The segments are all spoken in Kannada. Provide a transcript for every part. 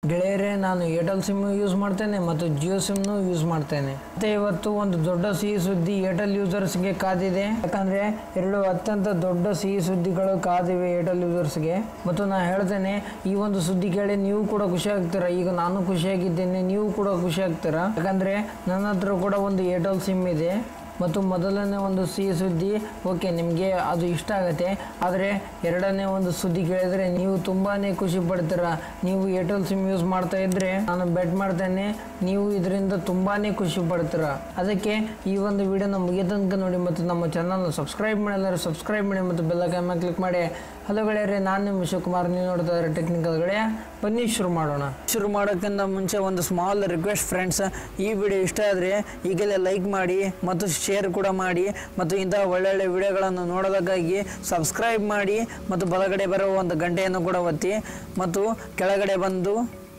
ಗೆಳೆಯರೇ ನಾನು ಏರ್ಟೆಲ್ ಸಿಮ್ ಯೂಸ್ ಮಾಡ್ತೇನೆ ಮತ್ತು ಜಿಯೋ ಸಿಮ್ನು ಯೂಸ್ ಮಾಡ್ತೇನೆ ಮತ್ತೆ ಇವತ್ತು ಒಂದು ದೊಡ್ಡ ಸಿಹಿ ಸುದ್ದಿ ಏರ್ಟೆಲ್ ಯೂಸರ್ಸ್ಗೆ ಕಾದಿದೆ ಯಾಕಂದ್ರೆ ಎರಡು ಅತ್ಯಂತ ದೊಡ್ಡ ಸಿಹಿ ಸುದ್ದಿಗಳು ಕಾದಿವೆ ಏರ್ಟೆಲ್ ಯೂಸರ್ಸ್ಗೆ ಮತ್ತು ನಾನು ಹೇಳ್ತೇನೆ ಈ ಒಂದು ಸುದ್ದಿ ಕೇಳಿ ನೀವು ಕೂಡ ಖುಷಿ ಆಗ್ತೀರಾ ಈಗ ನಾನು ಖುಷಿಯಾಗಿದ್ದೇನೆ ನೀವು ಕೂಡ ಖುಷಿ ಆಗ್ತೀರಾ ಯಾಕಂದ್ರೆ ನನ್ನ ಹತ್ರ ಕೂಡ ಒಂದು ಏರ್ಟೆಲ್ ಸಿಮ್ ಇದೆ ಮತ್ತು ಮೊದಲನೇ ಒಂದು ಸಿಹಿ ಸುದ್ದಿ ಓಕೆ ನಿಮಗೆ ಅದು ಇಷ್ಟ ಆಗುತ್ತೆ ಆದರೆ ಎರಡನೇ ಒಂದು ಸುದ್ದಿ ಕೇಳಿದರೆ ನೀವು ತುಂಬಾ ಖುಷಿ ಪಡ್ತೀರಾ ನೀವು ಏರ್ಟೆಲ್ ಸಿಮ್ ಯೂಸ್ ಮಾಡ್ತಾ ಇದ್ದರೆ ನಾನು ಬೆಟ್ ಮಾಡ್ತೇನೆ ನೀವು ಇದರಿಂದ ತುಂಬಾ ಖುಷಿ ಪಡ್ತೀರಾ ಅದಕ್ಕೆ ಈ ಒಂದು ವಿಡಿಯೋನ ಮುಗಿಯ ತನಕ ನೋಡಿ ಮತ್ತು ನಮ್ಮ ಚಾನಲ್ನ ಸಬ್ಸ್ಕ್ರೈಬ್ ಮಾಡಿದ್ರೆ ಸಬ್ಸ್ಕ್ರೈಬ್ ಮಾಡಿ ಮತ್ತು ಬೆಲ್ಲ ಮೇಲೆ ಕ್ಲಿಕ್ ಮಾಡಿ ಹಲೋ ಗೆಳೆಯರೆ ನಾನು ನಿಮ್ಮ ಶಿವಕುಮಾರ್ ನೀವು ನೋಡ್ತಾ ಇದ್ದಾರೆ ಟೆಕ್ನಿಕಲ್ ಗೆಳೆಯ ಬನ್ನಿ ಶುರು ಮಾಡೋಣ ಶುರು ಮಾಡೋಕ್ಕಿಂತ ಮುಂಚೆ ಒಂದು ಸ್ಮಾಲ್ ರಿಕ್ವೆಸ್ಟ್ ಫ್ರೆಂಡ್ಸ್ ಈ ವಿಡಿಯೋ ಇಷ್ಟ ಆದರೆ ಈಗಲೇ ಲೈಕ್ ಮಾಡಿ ಮತ್ತು ಶೇರ್ ಕೂಡ ಮಾಡಿ ಮತ್ತು ಇಂತಹ ಒಳ್ಳೊಳ್ಳೆ ವಿಡಿಯೋಗಳನ್ನು ನೋಡೋದಕ್ಕಾಗಿ ಸಬ್ಸ್ಕ್ರೈಬ್ ಮಾಡಿ ಮತ್ತು ಬಲಗಡೆ ಬರುವ ಒಂದು ಗಂಟೆಯನ್ನು ಕೂಡ ಒತ್ತಿ ಮತ್ತು ಕೆಳಗಡೆ ಬಂದು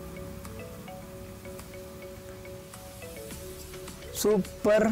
ಸೂಪರ್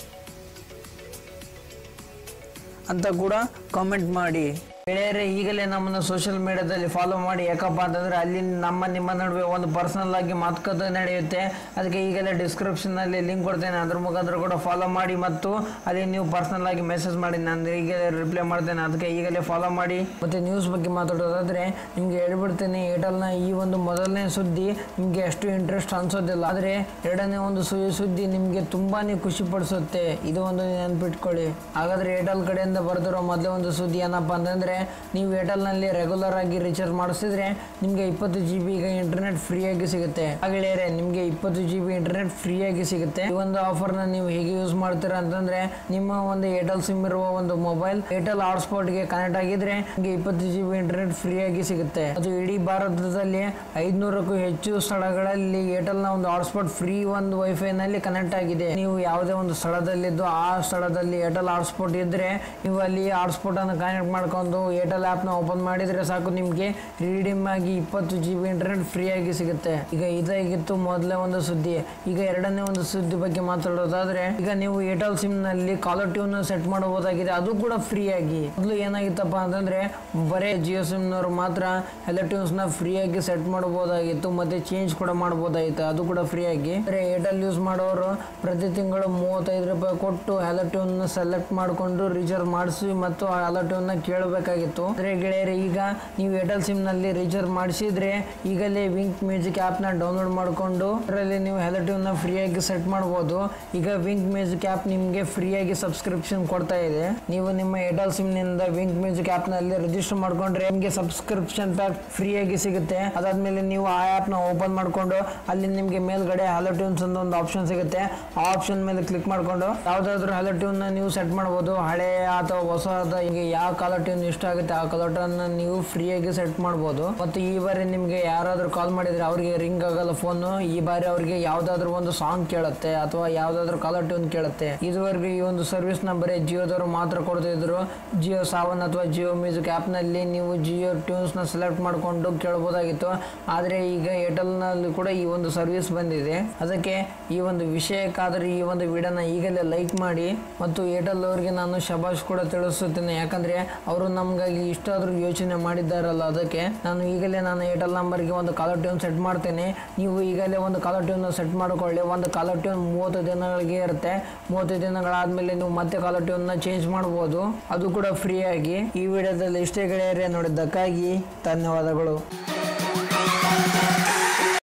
ಅಂತ ಕೂಡ ಕಾಮೆಂಟ್ ಮಾಡಿ ಗೆಳೆಯರೇ ಈಗಲೇ ನಮ್ಮನ್ನು ಸೋಷಿಯಲ್ ಮೀಡಿಯಾದಲ್ಲಿ ಫಾಲೋ ಮಾಡಿ ಯಾಕಪ್ಪ ಅಂತಂದ್ರೆ ಅಲ್ಲಿ ನಮ್ಮ ನಿಮ್ಮ ನಡುವೆ ಒಂದು ಪರ್ಸನಲ್ ಆಗಿ ಮಾತುಕತೆ ನಡೆಯುತ್ತೆ ಅದಕ್ಕೆ ಈಗಲೇ ಡಿಸ್ಕ್ರಿಪ್ಷನ್ನಲ್ಲಿ ಲಿಂಕ್ ಕೊಡ್ತೇನೆ ಅದ್ರ ಮುಖಾಂತರ ಕೂಡ ಫಾಲೋ ಮಾಡಿ ಮತ್ತು ಅಲ್ಲಿ ನೀವು ಪರ್ಸನಲ್ ಆಗಿ ಮೆಸೇಜ್ ಮಾಡಿ ನಾನು ಈಗಲೇ ರಿಪ್ಲೈ ಮಾಡ್ತೇನೆ ಅದಕ್ಕೆ ಈಗಲೇ ಫಾಲೋ ಮಾಡಿ ಮತ್ತು ನ್ಯೂಸ್ ಬಗ್ಗೆ ಮಾತಾಡೋದಾದ್ರೆ ನಿಮಗೆ ಹೇಳ್ಬಿಡ್ತೇನೆ ಏರ್ಟೆಲ್ನ ಈ ಒಂದು ಮೊದಲನೇ ಸುದ್ದಿ ನಿಮಗೆ ಅಷ್ಟು ಇಂಟ್ರೆಸ್ಟ್ ಅನ್ಸೋದಿಲ್ಲ ಆದರೆ ಎರಡನೇ ಒಂದು ಸು ಸುದ್ದಿ ನಿಮಗೆ ತುಂಬಾ ಖುಷಿ ಪಡಿಸುತ್ತೆ ಇದು ಒಂದು ನೆನ್ಪಿಟ್ಕೊಳ್ಳಿ ಹಾಗಾದ್ರೆ ಏರ್ಟೆಲ್ ಕಡೆಯಿಂದ ಬರ್ತಿರೋ ಮೊದಲೇ ಒಂದು ಸುದ್ದಿ ಏನಪ್ಪ ಅಂತಂದ್ರೆ ನೀವು ಏರ್ಟೆಲ್ನಲ್ಲಿ ರೆಗ್ಯುಲರ್ ಆಗಿ ರೀಚಾರ್ಜ್ ಮಾಡಿಸಿದ್ರೆ ನಿಮಗೆ ಇಪ್ಪತ್ತು ಜಿ ಬಿ ಈಗ ಇಂಟರ್ನೆಟ್ ಫ್ರೀ ಆಗಿ ಸಿಗುತ್ತೆ ಹಾಗೆಳೆಯರೆ ನಿಮಗೆ ಇಪ್ಪತ್ತು ಜಿ ಬಿ ಇಂಟರ್ನೆಟ್ ಫ್ರೀ ಆಗಿ ಸಿಗುತ್ತೆ ಈ ಒಂದು ಆಫರ್ನ ನೀವು ಹೇಗೆ ಯೂಸ್ ಮಾಡ್ತೀರಾ ಅಂತಂದ್ರೆ ನಿಮ್ಮ ಒಂದು ಏರ್ಟೆಲ್ ಸಿಮ್ ಇರುವ ಒಂದು ಮೊಬೈಲ್ ಏರ್ಟೆಲ್ ಹಾಟ್ಸ್ಪಾಟ್ಗೆ ಕನೆಕ್ಟ್ ಆಗಿದ್ರೆ ನಿಮಗೆ ಇಪ್ಪತ್ತು ಜಿ ಬಿ ಇಂಟರ್ನೆಟ್ ಫ್ರೀ ಆಗಿ ಸಿಗುತ್ತೆ ಅದು ಇಡೀ ಭಾರತದಲ್ಲಿ ಐದ್ನೂರಕ್ಕೂ ಹೆಚ್ಚು ಸ್ಥಳಗಳಲ್ಲಿ ಏರ್ಟೆಲ್ ನ ಒಂದು ಹಾಟ್ಸ್ಪಾಟ್ ಫ್ರೀ ಒಂದು ವೈಫೈ ನಲ್ಲಿ ಕನೆಕ್ಟ್ ಆಗಿದೆ ನೀವು ಯಾವುದೇ ಒಂದು ಸ್ಥಳದಲ್ಲಿದ್ದು ಆ ಸ್ಥಳದಲ್ಲಿ ಏರ್ಟೆಲ್ ಹಾಟ್ಸ್ಪಾಟ್ ಇದ್ರೆ ನೀವು ಅಲ್ಲಿ ಹಾಟ್ಸ್ಪಾಟ್ ಅನ್ನು ಕನೆಕ್ಟ್ ಮಾಡ್ಕೊಂಡು ಏರ್ಟೆಲ್ ಆಪ್ ನ ಓಪನ್ ಮಾಡಿದ್ರೆ ಸಾಕು ನಿಮಗೆ ರೀಡಿಮ್ ಆಗಿ ಇಪ್ಪತ್ತು ಜಿ ಬಿ ಇಂಟರ್ನೆಟ್ ಫ್ರೀ ಆಗಿ ಸಿಗುತ್ತೆ ಈಗ ಇದಾಗಿತ್ತು ಮೊದಲೇ ಒಂದು ಸುದ್ದಿ ಈಗ ಎರಡನೇ ಒಂದು ಸುದ್ದಿ ಬಗ್ಗೆ ಮಾತಾಡೋದಾದ್ರೆ ಈಗ ನೀವು ಏರ್ಟೆಲ್ ಸಿಮ್ ನಲ್ಲಿ ಕಾಲರ್ ಟ್ಯೂನ್ ಸೆಟ್ ಮಾಡಬಹುದಾಗಿದೆ ಅದು ಕೂಡ ಫ್ರೀ ಆಗಿ ಮೊದಲು ಏನಾಗಿತ್ತಪ್ಪ ಅಂತಂದ್ರೆ ಬರೇ ಜಿಯೋ ಸಿಮ್ ನವರು ಮಾತ್ರ ಎಲ್ಲ ಟ್ಯೂನ್ಸ್ ನ ಫ್ರೀ ಆಗಿ ಸೆಟ್ ಮಾಡಬಹುದಾಗಿತ್ತು ಮತ್ತೆ ಚೇಂಜ್ ಕೂಡ ಮಾಡಬಹುದಾಗಿತ್ತು ಅದು ಕೂಡ ಫ್ರೀ ಆಗಿ ಅಂದ್ರೆ ಏರ್ಟೆಲ್ ಯೂಸ್ ಮಾಡೋರು ಪ್ರತಿ ತಿಂಗಳು ಮೂವತ್ತೈದು ರೂಪಾಯಿ ಕೊಟ್ಟು ಹ್ಯಾಲೋ ಟ್ಯೂನ್ ಸೆಲೆಕ್ಟ್ ಮಾಡಿಕೊಂಡು ರೀಚಾರ್ಜ್ ಮಾಡಿಸಿ ಮತ್ತು ಆ ಹ್ಯಾಲೋ ಟ್ಯೂನ್ ನ ಕೇಳಬೇಕಾಗಿತ್ತು ಅಂದ್ರೆ ಗೆಳೆಯರೆ ಈಗ ನೀವು ಏರ್ಟೆಲ್ ಸಿಮ್ ನಲ್ಲಿ ರೀಚಾರ್ಜ್ ಮಾಡಿಸಿದ್ರೆ ಈಗಲೇ ವಿಂಕ್ ಮ್ಯೂಸಿಕ್ ಆಪ್ ನ ಡೌನ್ಲೋಡ್ ಮಾಡಿಕೊಂಡು ಅದರಲ್ಲಿ ನೀವು ಹ್ಯಾಲೋ ಟ್ಯೂನ್ ನ ಫ್ರೀ ಆಗಿ ಸೆಟ್ ಮಾಡಬಹುದು ಈಗ ವಿಂಕ್ ಮ್ಯೂಸಿಕ್ ಆಪ್ ನಿಮಗೆ ಫ್ರೀ ಆಗಿ ಸಬ್ಸ್ಕ್ರಿಪ್ಷನ್ ಕೊಡ್ತಾ ಇದೆ ನೀವು ನಿಮ್ಮ ಏರ್ಟೆಲ್ ಸಿಮ್ ನಿಂದ ವಿಂಕ್ ಮ್ಯೂಸಿಕ್ ಆಪ್ ನಲ್ಲಿ ರಿಜಿಸ್ಟರ್ ಮಾಡ್ಕೊಂಡ್ರೆ ನಿಮಗೆ ಸಬ್ಸ್ಕ್ರಿಪ್ಷನ್ ಪ್ಯಾಕ್ ಫ್ರೀ ಆಗಿ ಸಿಗುತ್ತೆ ಅದಾದ್ಮೇಲೆ ನೀವು ಆ ಆಪ್ ನ ಓಪನ್ ಮಾಡ್ಕೊಂಡು ಅಲ್ಲಿ ನಿಮಗೆ ಮೇಲ್ಗಡೆ ಹಲೋ ಟ್ಯೂನ್ಸ್ ಅಂತ ಒಂದು ಆಪ್ಷನ್ ಸಿಗುತ್ತೆ ಆ ಆಪ್ಷನ್ ಮೇಲೆ ಕ್ಲಿಕ್ ಮಾಡ್ಕೊಂಡು ಯಾವ್ದಾದ್ರು ಹಲೋ ಟ್ಯೂನ್ ನ ನೀವು ಸೆಟ್ ಮಾಡಬಹುದು ಹಳೆ ಅಥವಾ ಹೊಸದ ಈಗ ಯಾವ ಕಲರ್ ಟ್ಯೂನ್ ಇಷ್ಟ ಆಗುತ್ತೆ ಆ ಕಲರ್ ಟ್ಯೂನ್ ನೀವು ಫ್ರೀ ಆಗಿ ಸೆಟ್ ಮಾಡಬಹುದು ಮತ್ತು ಈ ಬಾರಿ ನಿಮಗೆ ಯಾರಾದ್ರೂ ಕಾಲ್ ಮಾಡಿದ್ರೆ ಅವರಿಗೆ ರಿಂಗ್ ಆಗಲ್ಲ ಫೋನ್ ಈ ಬಾರಿ ಅವರಿಗೆ ಯಾವ್ದಾದ್ರು ಒಂದು ಸಾಂಗ್ ಕೇಳುತ್ತೆ ಅಥವಾ ಯಾವ್ದಾದ್ರು ಕಲರ್ ಟ್ಯೂನ್ ಕೇಳುತ್ತೆ ಇದುವರೆಗೂ ಈ ಒಂದು ಸರ್ವಿಸ್ ನ ಬರೀ ಜಿಯೋದವರು ಮಾತ್ರ ಕೊಡ್ತಿದ್ರು ಜಿಯೋ ಸಾವನ್ ಅಥವಾ ಜಿಯೋ ಮ್ಯೂಸಿಕ್ ಆಪ್ ನಲ್ಲಿ ನೀವು ಜಿಯೋ ಟ್ಯೂನ್ಸ್ ನ ಸೆಲೆಕ್ಟ್ ಮಾಡಿಕೊಂಡು ಕೇಳಬಹುದಾಗಿತ್ತು ಆದ್ರೆ ಈಗ ಏರ್ಟೆಲ್ ನಲ್ಲಿ ಕೂಡ ಈ ಒಂದು ಸರ್ವಿಸ್ ಬಂದಿದೆ ಅದಕ್ಕೆ ಈ ಒಂದು ವಿಷಯಕ್ಕಾದ್ರೆ ಈ ಒಂದು ವಿಡಿಯೋನ ಈಗಲೇ ಲೈಕ್ ಮಾಡಿ ಮತ್ತು ಏರ್ಟೆಲ್ ಅವರಿಗೆ ನಾನು ಶಬಾಷ್ ಕೂಡ ತಿಳಿಸುತ್ತೇನೆ ಯಾಕಂದ್ರೆ ಅವರು ನಮಗಾಗಿ ಇಷ್ಟಾದ್ರೂ ಯೋಚನೆ ಮಾಡಿದ್ದಾರಲ್ಲ ಅದಕ್ಕೆ ನಾನು ಈಗಲೇ ನಾನು ಏರ್ಟೆಲ್ ನಂಬರ್ಗೆ ಒಂದು ಕಾಲರ್ ಟ್ಯೂನ್ ಸೆಟ್ ಮಾಡ್ತೇನೆ ನೀವು ಈಗಲೇ ಒಂದು ಕಾಲರ್ ಟ್ಯೂನ್ ಸೆಟ್ ಮಾಡಿಕೊಳ್ಳಿ ಒಂದು ಕಾಲರ್ ಟ್ಯೂನ್ ಮೂವತ್ತು ದಿನಗಳಿಗೆ ಇರುತ್ತೆ ಮೂವತ್ತು ದಿನಗಳಾದ್ಮೇಲೆ ನೀವು ಮತ್ತೆ ಕಾಲರ್ ಟ್ಯೂನ್ ನ ಚೇಂಜ್ ಮಾಡಬಹುದು ಅದು ಕೂಡ ಫ್ರೀ ಆಗಿ ಈ ವಿಡಿಯೋದಲ್ಲಿ ಇಷ್ಟೇ ಗೆಳೆಯರೇ ನೋಡಿದ್ದಕ್ಕಾಗಿ ಧನ್ಯವಾದಗಳು